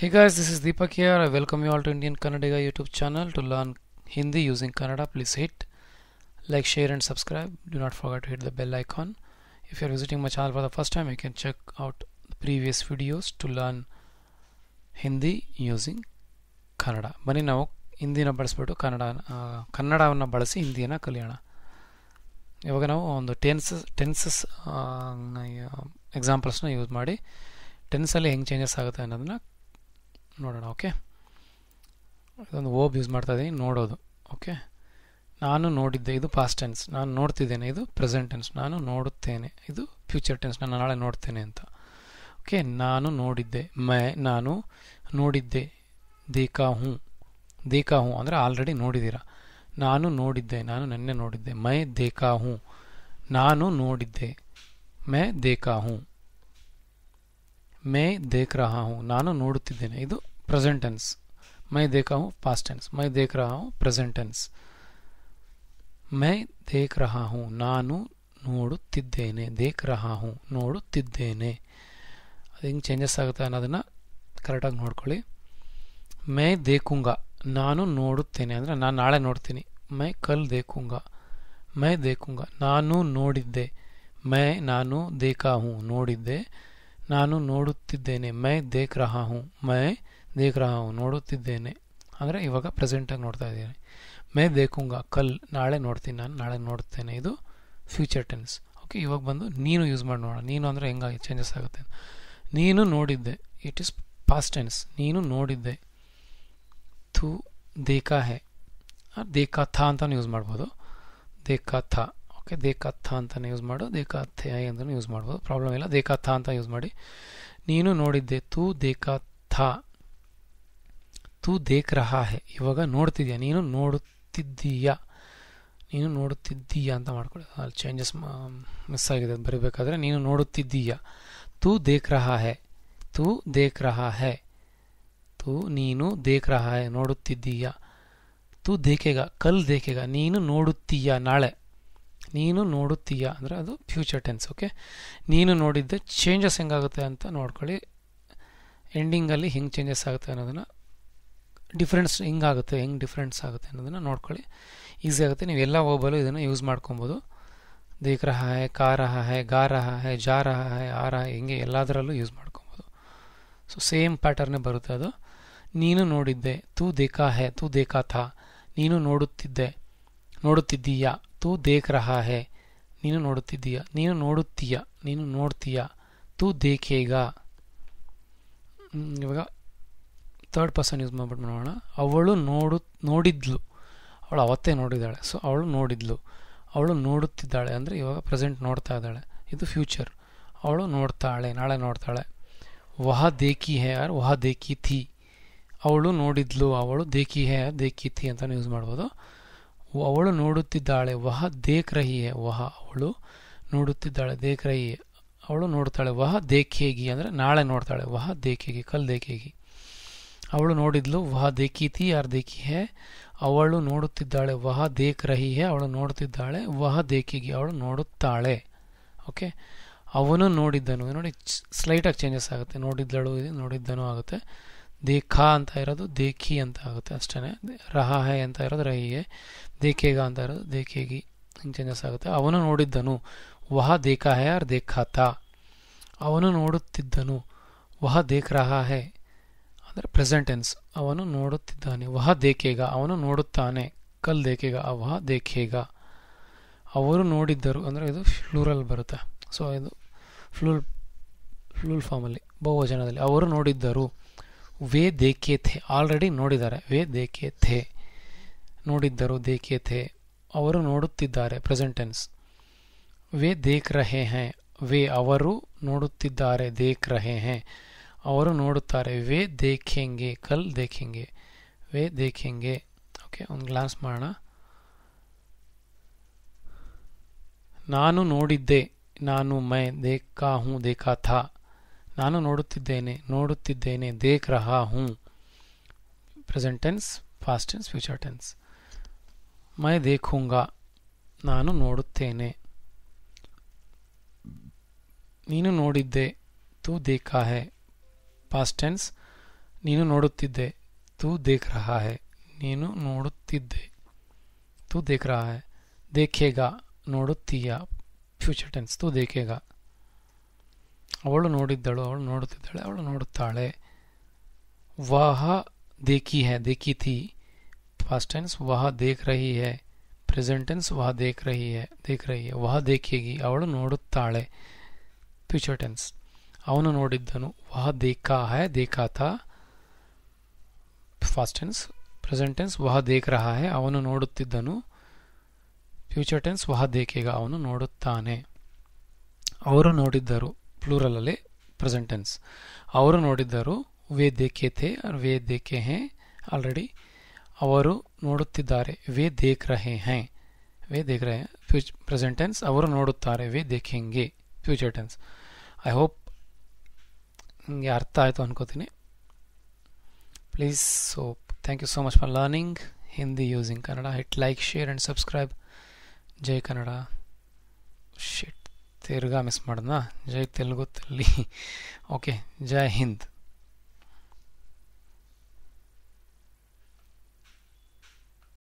Hey guys, this is Deepak here. I welcome you all to Indian Kannadiga YouTube channel to learn Hindi using Kannada. Please hit like, share, and subscribe. Do not forget to hit the bell icon. If you are visiting my channel for the first time, you can check out the previous videos to learn Hindi using Kannada ಬನ್ನಿ ನಾವು ಹಿಂದಿನ ಬಳಸ್ಬಿಟ್ಟು ಕನ್ನಡ ಕನ್ನಡವನ್ನು ಬಳಸಿ ಹಿಂದಿಯನ್ನು ಕಲಿಯೋಣ ಇವಾಗ ನಾವು ಒಂದು ಟೆನ್ಸಸ್ ಟೆನ್ಸಸ್ ಎಕ್ಸಾಂಪಲ್ಸ್ನ ಯೂಸ್ ಮಾಡಿ ಟೆನ್ಸಲ್ಲಿ ಹೆಂಗೆ ಚೇಂಜಸ್ ಆಗುತ್ತೆ ಅನ್ನೋದನ್ನ ನೋಡೋಣ ಓಕೆ ಇದೊಂದು ಓಬ್ ಯೂಸ್ ಮಾಡ್ತಾ ಇದ್ದೀನಿ ನೋಡೋದು ಓಕೆ ನಾನು ನೋಡಿದ್ದೆ ಇದು ಪಾಸ್ಟ್ ಟೆನ್ಸ್ ನಾನು ನೋಡ್ತಿದ್ದೇನೆ ಇದು ಪ್ರೆಸೆಂಟ್ ಟೆನ್ಸ್ ನಾನು ನೋಡುತ್ತೇನೆ ಇದು ಫ್ಯೂಚರ್ ಟೆನ್ಸ್ ನಾನು ನಾಳೆ ನೋಡ್ತೇನೆ ಅಂತ ಓಕೆ ನಾನು ನೋಡಿದ್ದೆ ಮೈ ನಾನು ನೋಡಿದ್ದೆ ದೇಖಾ ಹೂँ ದೇಖಾ ಹೂँ ಅಂದರೆ ಆಲ್ರೆಡಿ ನೋಡಿದ್ದೀರಾ ನಾನು ನೋಡಿದ್ದೆ ನಾನು ನೆನ್ನೆ ನೋಡಿದ್ದೆ ಮೈ ದೇಖಾ ಹೂँ ನಾನು ನೋಡಿದ್ದೆ ಮೈ ದೇಖಾ ಹೂँ ಮೈ ದೇಖ್ ರಹಾ ಹೂँ ನಾನು ನೋಡುತ್ತಿದ್ದೇನೆ ಇದು ಪ್ರೆಸೆಂಟ್ ಟೆನ್ಸ್ ಮೈ ದೇಖಾ ಹೂँ ಪಾಸ್ಟ್ ಟೆನ್ಸ್ ಮೈ ದೇಖ್ ರಹಾ ಹೂँ ಪ್ರೆಸೆಂಟ್ ಟೆನ್ಸ್ ಮೈ ದೇಖ್ ರಹಾ ಹೂँ ನಾನು ನೋಡುತ್ತಿದ್ದೇನೆ ದೇಖ್ ರಹಾ ಹೂँ ನೋಡುತ್ತಿದ್ದೇನೆ ಅದು ಹೆಂಗೆ ಚೇಂಜಸ್ ಆಗುತ್ತೆ ಅನ್ನೋದನ್ನು ಕರೆಕ್ಟಾಗಿ ನೋಡ್ಕೊಳ್ಳಿ ಮೈ ದೇಕುಂಗ ನಾನು ನೋಡುತ್ತೇನೆ ಅಂದರೆ ನಾನು ನಾಳೆ ನೋಡ್ತೀನಿ ಮೈ ಕಲ್ ದೇಕುಂಗ ಮೈ ದೇಕುಂಗ ನಾನು ನೋಡಿದ್ದೆ ಮೈ ನಾನು ದೇಖಾ ಹೂँ ನೋಡಿದ್ದೆ ನಾನು ನೋಡುತ್ತಿದ್ದೇನೆ ಮೈ ದೇಖ್ ರಹಾ ಹೂँ ಮೈ ದೇಖ್ ರಹಾ ಹೂँ ನೋಡುತ್ತಿದ್ದೇನೆ ಅಂದರೆ ಇವಾಗ ಪ್ರೆಸೆಂಟಾಗಿ ನೋಡ್ತಾ ಇದ್ದೀನಿ ಮೈ ದೇಕುಂಗ ಕಲ್ ನಾಳೆ ನೋಡ್ತೀನಿ ನಾನು ನಾಳೆ ನೋಡುತ್ತೇನೆ ಇದು ಫ್ಯೂಚರ್ ಟೆನ್ಸ್ ಓಕೆ ಇವಾಗ ಬಂದು ನೀನು ಯೂಸ್ ಮಾಡಿ ನೋಡೋಣ ನೀನು ಅಂದರೆ ಹೆಂಗಾಗಿ ಚೇಂಜಸ್ ಆಗುತ್ತೆ ನೀನು ನೋಡಿದ್ದೆ ಇಟ್ ಇಸ್ ಪಾಸ್ಟ್ ಟೆನ್ಸ್ ನೀನು ನೋಡಿದ್ದೆ ಥೂ ದೇಖಾ ಹೇ ದೇಖಾ ಥಾ ಅಂತಲೂ ಯೂಸ್ ಮಾಡ್ಬೋದು ದೇಖಾ ಥಾ ಓಕೆ ದೇಖಾ ಥಾ ಅಂತಲೇ ಯೂಸ್ ಮಾಡು ದೇಖಾ ಥೇ ಅಂತಲೂ ಯೂಸ್ ಮಾಡ್ಬೋದು ಪ್ರಾಬ್ಲಮ್ ಇಲ್ಲ ದೇಖಾ ಥಾ ಅಂತ ಯೂಸ್ ಮಾಡಿ ನೀನು ನೋಡಿದ್ದೆ ತೂ ದೇಖಾ ಥಾ ತೂ ದೇಖ್ ರಹಾ ಹೇ ಇವಾಗ ನೋಡ್ತಿದ್ಯಾ ನೀನು ನೋಡುತ್ತಿದ್ದೀಯಾ ನೀನು ನೋಡುತ್ತಿದ್ದೀಯಾ ಅಂತ ಮಾಡ್ಕೊಳ್ಳಿ ಅಲ್ಲಿ ಚೇಂಜಸ್ ಮಿಸ್ ಆಗಿದೆ ಅದು ಬರೀಬೇಕಾದ್ರೆ ನೀನು ನೋಡುತ್ತಿದ್ದೀಯಾ तू देख रहा है तू देख रहा है तू ನೀನು ದೇಖ್ ರಹಾ ಹೈ ನೋಡುತ್ತಿದ್ದೀಯಾ ತೂ ದೇಖೇಗ ಕಲ್ ದೇಖೇಗ ನೀನು ನೋಡುತ್ತೀಯಾ ನಾಳೆ ನೀನು ನೋಡುತ್ತೀಯಾ ಅಂದರೆ ಅದು ಫ್ಯೂಚರ್ ಟೆನ್ಸ್ ಓಕೆ ನೀನು ನೋಡಿದ್ದೆ ಚೇಂಜಸ್ ಹೆಂಗಾಗುತ್ತೆ ಅಂತ ನೋಡ್ಕೊಳ್ಳಿ ಎಂಡಿಂಗಲ್ಲಿ ಹೆಂಗೆ ಚೇಂಜಸ್ ಆಗುತ್ತೆ ಅನ್ನೋದನ್ನು ಡಿಫ್ರೆನ್ಸ್ ಹಿಂಗಾಗುತ್ತೆ ಹೆಂಗೆ ಡಿಫ್ರೆನ್ಸ್ ಆಗುತ್ತೆ ಅನ್ನೋದನ್ನು ನೋಡ್ಕೊಳ್ಳಿ ಈಸಿ ಆಗುತ್ತೆ ನೀವು ಎಲ್ಲ ಓಬಲು ಇದನ್ನು ಯೂಸ್ ಮಾಡ್ಕೊಬೋದು ದೇಖ್ ರಹಾ ಹೈ ಕಾ ರಹಾ ಹೈ ಗಾ ರಹಾ ಹೈ ಜಾ ರಹಾ ಹೈ ಆ ರಹಾ ಹಿಂಗೆ ಎಲ್ಲದರಲ್ಲೂ ಯೂಸ್ ಮಾಡ್ಕೊಬೋದು ಸೊ ಸೇಮ್ ಪ್ಯಾಟರ್ನೇ ಬರುತ್ತೆ ಅದು ನೀನು ನೋಡಿದ್ದೆ ತೂ ದೇಖಾ ಹೇ ತೂ ದೇಖಾ ಥಾ ನೀನು ನೋಡುತ್ತಿದ್ದೆ ನೋಡುತ್ತಿದ್ದೀಯಾ ತೂ ದೇಖ್ ರಹಾ ಹೇ ನೀನು ನೋಡುತ್ತಿದ್ದೀಯಾ ನೀನು ನೋಡುತ್ತೀಯಾ ನೀನು ನೋಡ್ತೀಯಾ ತೂ ದೇಖೇಗ ಇವಾಗ ತರ್ಡ್ ಪರ್ಸನ್ ಯೂಸ್ ಮಾಡ್ಬಿಟ್ಟು ನೋಡೋಣ ಅವಳು ನೋಡು ನೋಡಿದ್ಲು ಅವಳು ಅವತ್ತೇ ನೋಡಿದ್ದಾಳೆ ಸೊ ಅವಳು ನೋಡಿದ್ಲು ಅವಳು ನೋಡುತ್ತಿದ್ದಾಳೆ ಅಂದರೆ ಇವಾಗ ಪ್ರೆಸೆಂಟ್ ನೋಡ್ತಾ ಇದ್ದಾಳೆ ಇದು ಫ್ಯೂಚರ್ ಅವಳು ನೋಡ್ತಾಳೆ ನಾಳೆ ನೋಡ್ತಾಳೆ ವಹ ದೇಕಿ ಹೇ ಆರ್ ವಹ ದೇಕಿ ಥಿ ಅವಳು ನೋಡಿದ್ಲು ಅವಳು ದೇಕಿ ಹೇ ದೇಕಿ ಥಿ ಅಂತ ಯೂಸ್ ಮಾಡ್ಬೋದು ಅವಳು ನೋಡುತ್ತಿದ್ದಾಳೆ ವಹ ದೇಖ್ ರಹಿ ಹೇ ವಹ ಅವಳು ನೋಡುತ್ತಿದ್ದಾಳೆ ದೇಖ್ ರಹಿ ಅವಳು ನೋಡ್ತಾಳೆ ವಹ ದೇಖೇಗಿ ಅಂದರೆ ನಾಳೆ ನೋಡ್ತಾಳೆ ವಹ ದೇಖೇಗಿ ಕಲ್ ದೇಖೇಗಿ ಅವಳು ನೋಡಿದ್ಲು ವಹ ದೇಕಿ ಥಿ ಯಾರು ದೇಕಿ ಹೇ ಅವಳು ನೋಡುತ್ತಿದ್ದಾಳೆ ವಹ ದೇಖ್ ರಹಿ ಹೇ ಅವಳು ನೋಡುತ್ತಿದ್ದಾಳೆ ವಹ ದೇಖಿಗೆ ಅವಳು ನೋಡುತ್ತಾಳೆ ಓಕೆ ಅವನು ನೋಡಿದ್ದನು ನೋಡಿ ಸ್ಲೈಟಾಗಿ ಚೇಂಜಸ್ ಆಗುತ್ತೆ ನೋಡಿದ್ದಳು ನೋಡಿದ್ದನು ಆಗುತ್ತೆ ದೇಖಾ ಅಂತ ಇರೋದು ದೇಖಿ ಅಂತ ಆಗುತ್ತೆ ಅಷ್ಟೇ ರಹಾ ಹೇ ಅಂತ ಇರೋದು ರಹಿಯೇ ದೇಖೇಗ ಅಂತ ಇರೋದು ದೇಖೇಗಿ ಹಿಂಗೆ ಚೇಂಜಸ್ ಆಗುತ್ತೆ ಅವನು ನೋಡಿದ್ದನು ವಹ ದೇಖಾ ಹೇ ಆರ್ ದೇಖಾತಾ ಅವನು ನೋಡುತ್ತಿದ್ದನು ವಹ ದೇಖ್ ರಹಾ ಹೇ ಅಂದರೆ ಪ್ರೆಸೆಂಟ್ ಟೆನ್ಸ್ ಅವನು ನೋಡುತ್ತಿದ್ದಾನೆ ವಹ ದೇಖೇಗ ಅವನು ನೋಡುತ್ತಾನೆ ಕಲ್ ದೇಖೇಗ ವಹ ದೇಖೇಗ ಅವರು ನೋಡಿದ್ದರು ಅಂದರೆ ಇದು ಫ್ಲೂರಲ್ ಬರುತ್ತೆ ಸೊ ಇದು ಫ್ಲೂಲ್ ಫ್ಲೂಲ್ ಫಾರ್ಮಲ್ಲಿ ಬಹುವಚನದಲ್ಲಿ ಅವರು ನೋಡಿದ್ದರು ವೇ ದೇಖೇ ಥೆ ಆಲ್ರೆಡಿ ನೋಡಿದ್ದಾರೆ ವೇ ದೇಖೇ ಥೆ ನೋಡಿದ್ದರು ದೇಖೇ ಥೆ ಅವರು ನೋಡುತ್ತಿದ್ದಾರೆ ಪ್ರೆಸೆಂಟ್ ಟೆನ್ಸ್ ವೇ ದೇಖ್ ರಹೆ ಹೇ ವೇ ಅವರು ನೋಡುತ್ತಿದ್ದಾರೆ ದೇಖ್ ರಹೆ ಹೇ ಅವರು ನೋಡುತ್ತಾರೆ ವೇ ದೇಖೆಂಗೆ ಕಲ್ ದೇಖೆಂಗೆ ವೇ ದೇಖೆಂಗೆ ಓಕೆ ಒಂದು ಗ್ಲಾನ್ಸ್ ಮಾಡೋಣ ನಾನು ನೋಡಿದ್ದೆ ನಾನು ಮೈ ದೇಖಾ ಹೂँ ದೇಖಾ ಥಾ ನಾನು ನೋಡುತ್ತಿದ್ದೇನೆ ನೋಡುತ್ತಿದ್ದೇನೆ ದೇಖ್ ರಹಾ ಹೂँ present tense past tense future tense ಮೈ ದೇಖೂಂಗ ನಾನು ನೋಡುತ್ತೇನೆ ನೀನು ನೋಡಿದ್ದೆ ತೂ ದೇಖಾ ಹೇ ಪಾಸ್ಟ್ ಟೆನ್ಸ್ ನೀನು ನೋಡುತ್ತಿದ್ದೆ ತೂ ದೇಖ್ ರಹಾ ಹೈ ನೀನು ನೋಡುತ್ತಿದ್ದೆ ತೂ ದೇಖ್ ರಹಾ ಹೈ ದೇಖೇಗಾ ನೋಡುತ್ತೀಯ ಫ್ಯೂಚರ್ ಟೆನ್ಸ್ ತೂ ದೇಖೇಗಾ ಅವಳು ನೋಡಿದ್ದಳು ಅವಳು ನೋಡುತ್ತಿದ್ದಾಳೆ ಅವಳು ನೋಡುತ್ತಾಳೆ ವಹ देखी है देखी थी पास्ट टेंस वह देख रही है ಪ್ರೆಸೆಂಟ್ ಟೆನ್ಸ್ ವಹ ದೇಖ್ ರಹಿ ಹೈ ದೇಖ್ ರಹಿ ಹೈ ವಹ ದೇಖೇಗಿ ಅವಳು ನೋಡುತ್ತಾಳೆ ಫ್ಯೂಚರ್ ಟೆನ್ಸ್ ಅವನು ನೋಡಿದ್ದನು ವಹ ದೇಖಾ ಹೈ ದೇಖಾ ಥಾ ಫಾಸ್ಟ್ ಟೆನ್ಸ್ ಪ್ರೆಸೆಂಟ್ ಟೆನ್ಸ್ ವಹ ದೇಖ್ ರಹಾ ಹೈ ಅವನು ನೋಡುತ್ತಿದ್ದನು ಫ್ಯೂಚರ್ ಟೆನ್ಸ್ ವಹ ದೇಖೇಗ ಅವನು ನೋಡುತ್ತಾನೆ ಅವರು ನೋಡಿದ್ದರು ಪ್ಲೂರಲಲ್ಲಿ ಪ್ರೆಸೆಂಟ್ ಟೆನ್ಸ್ ಅವರು ನೋಡಿದ್ದರು ವೇ ದೇಖೆ ಥೇ ವೇ ದೇಖೆ ಹೇ ಆಲ್ರೆಡಿ ಅವರು ನೋಡುತ್ತಿದ್ದಾರೆ ವೇ ದೇಖ್ ರಹೆ ಹೈ ವೇ ದೇಖ್ ರಹೆ ಫ್ಯೂಚ್ ಪ್ರೆಸೆಂಟ್ ಟೆನ್ಸ್ ಅವರು ನೋಡುತ್ತಾರೆ ವೇ ದೇಖೆಂಗೆ ಫ್ಯೂಚರ್ ಟೆನ್ಸ್ ಐ ಹೋಪ್ ನಿಮಗೆ ಅರ್ಥ ಆಯಿತು ಅನ್ಕೋತೀನಿ please so thank you so much for learning Hindi using Kannada hit like share and subscribe ಜೈ ಕನ್ನಡ ಶಿಟ್ ತಿರ್ಗಾ ಮಿಸ್ ಮಾಡ್ದಾ ಜೈ ತೆಲುಗು ತಲ್ಲಿ ಓಕೆ ಜೈ ಹಿಂದ್